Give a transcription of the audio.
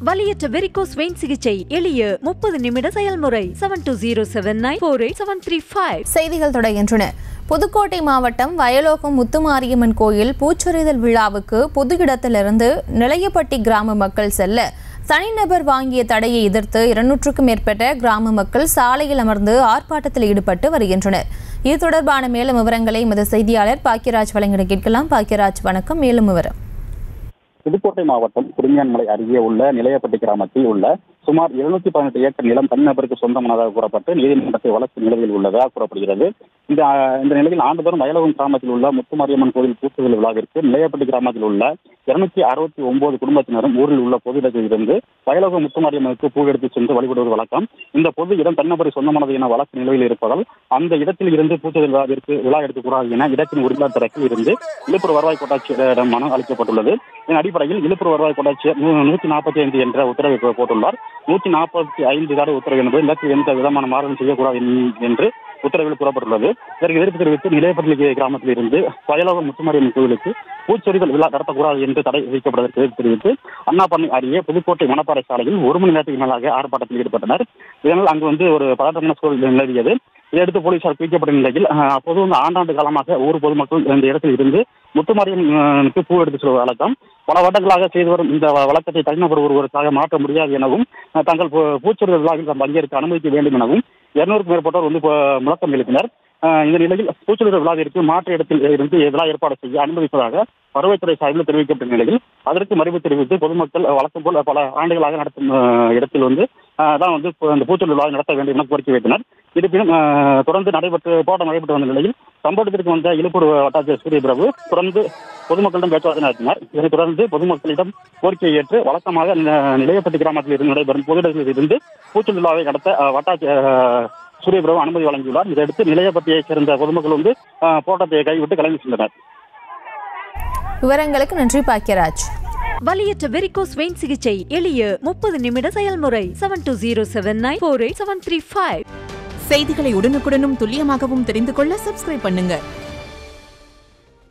வலியற்ற varicose vein சிகிச்சை எளிய முப்பது நிமிட செயல்முறை seven two zero seven nine four eight seven three five செய்திகள் தொடர்கின்றன புதுக்கோட்டை மாவட்டம் வயலோகம் முத்துமாரியம்மன் கோயில் பூச்சொரிதல் விழாவுக்கு பொது இடத்திலிருந்து நிலையப்பட்டி கிராம மக்கள் செல்ல தனிநபர் வாங்கிய தடையை எதிர்த்து இருநூற்றுக்கும் மேற்பட்ட கிராம மக்கள் சாலையில் அமர்ந்து ஆர்ப்பாட்டத்தில் ஈடுபட்டு வருகின்றனர் இது தொடர்பான மேலும் விவரங்களை எமது செய்தியாளர் பாக்கியராஜ் வழங்கிட கேட்கலாம் பாக்கியராஜ் வணக்கம் மேலும் விவரம் புதுக்கோட்டை மாவட்டம் குருமியான்மலை அருகே உள்ள நிலையப்பட்டி கிராமத்தில் உள்ள சுமார் இருநூத்தி பதினெட்டு ஏக்கர் நிலம் தனிநபருக்கு சொந்தமானதாக கூறப்பட்டு நீதிமன்றத்தை வழக்கு நிலவில் உள்ளதாக கூறப்படுகிறது இந்த ஆஹ், இந்த நிலையில் ஆண்டுதோறும் வயலகம் கிராமத்தில் உள்ள முத்துமாரியம்மன் கோயில் பூத்துதல் விழாவிற்கு நிலையப்பட்டி கிராமத்தில் உள்ள இருநூத்தி அறுபத்தி ஒன்பது குடும்பத்தினரும் ஊரில் உள்ள பொது இடத்தில் இருந்து வயலகம் முத்துமாரியம்மனுக்கு பூ எடுத்து சென்று வழிபடுவது வழக்கம் இந்த பொது இடம் தனிநபர் சொந்தமானது என வழக்கு நிலவில் இருப்பதால் அந்த இடத்தில் இருந்து பூத்துதல் விழாவிற்கு விழா எடுக்கக்கூடாது என இடத்தின் உரிமையாளர் தரப்பில் இருந்து விழுப்புரம் வருவாய் கோட்டாட்சியரிடம் மனு அளிக்கப்பட்டுள்ளது இதன் அடிப்படையில் விழுப்புரம் வருவாய் கோட்டாட்சியர் நூ- நூத்தி நாற்பத்தி ஐந்து என்ற உத்தரவை போ- போட்டுள்ளார் நூத்தி நாற்பத்தி ஐந்து தடை உத்தரவு என்பது நிலத்தில் எந்த விதமான மாறுதல் செய்யக்கூடாது என்- என்று உத்தரவில் கூறப்பட்டுள்ளது இதற்கு எதிர்ப்பு தெரிவித்து நிலையப்பள்ளி கிராமத்தில் இருந்து வயலோகம் முத்துமாரியம்மன் கோவிலுக்கு பூச்சொரிதல் விழா நடத்தக்கூடாது என்று தடை விதிக்கப்படுவதற்கு எதிர்ப்பு தெரிவித்து அண்ணாப்பண்ணை அருகே புதுக்கோட்டை மணப்பாறை சாலையில் ஒரு மணி நேரத்துக்கு மேலாக ஆர்ப்பாட்டத்தில் ஈடுபட்டனர் இதனால் அங்கு வந்து ஒரு பதட்டமான சூழல் நிலவியது இதையடுத்து போலீசார் பிடிக்கப்பட்ட நிலையில் அஹ், அப்போது வந்து ஆண்டாண்டு காலமாக ஊர் பொதுமக்கள் இந்த இடத்தில் இருந்து முத்துமாரியம்மனுக்கு பூ எடுத்து செல்வது வழக்கம் பல வருடங்களாக செய்து வரும் இந்த வ- வழக்கத்தை தனிநபர் ஒருவருக்காக மாற்ற முடியாது எனவும் அஹ், தங்கள் பூ- பூச்சொரிதல் விழாவில் தாம் பங்கேற்க அனுமதிக்க வேண்டும் எனவும் இருநூறுக்கும் மேற்பட்டோர் வந்து இப்போ முழக்கம் எழுப்பினர் அஹ், இந்த நிலையில் பூச்சொரிதல் விழாவிற்கு மாற்று இடத்தில் இருந்து விழா ஏற்பாடு செய்ய அனுமதிப்பதாக வருவாய்த்துறை சார்பில் தெரிவிக்கப்பட்ட நிலையில் அதற்கு மறுப்பு தெரிவித்து பொதுமக்கள் அஹ், வழக்கம் போல் பல ஆண்டுகளாக நடத்தும் அஹ், இடத்தில் வந்து அஹ், தான் வந்து இப்போ அந்த பூச்சொரிதல் விழாவை நடத்த வேண்டும் என கோரிக்கை வைத்தனர் இருப்பினும் அஹ், தொடர்ந்து நடைபெற்று போராட்டம் நடைபெற்று வந்த நிலையில் சம்பவத்திற்கு வந்த இழுப்பூர் வட்டாட்சியர் சூரிய பிரபு தொடர்ந்து பொதுமக்களிடம் பேச்சுவார்த்தை நடத்தினார் இதனைத் தொடர்ந்து பொதுமக்களிடம் கோரிக்கையை ஏற்று வழக்கமாக நி- நிலையப்பட்டி கிராமத்தில் இருந்து நடைபெறும் பொது இடத்தில் இருந்து பூச்சொல் விழாவை நடத்த அஹ், வட்டாட்சியர் அஹ், சூரிய பிரபு அனுமதி வழங்கியுள்ளார் இதையடுத்து நிலையப்பட்டியைச் சேர்ந்த பொதுமக்கள் வந்து அஹ், போராட்டத்தை கைவிட்டு கிளம்பி சென்றனர் விவரங்களுக்கு நன்றி பாக்கியராஜ் வலியற்ற வெரிகோஸ் வெயின் சிகிச்சை எளிய முப்பது நிமிட செயல்முறை seven two zero seven nine four eight seven three five செய்திகளை உடனுக்குடனும் துல்லியமாகவும் தெரிந்து கொள்ள சப்ஸ்கிரைப் பண்ணுங்க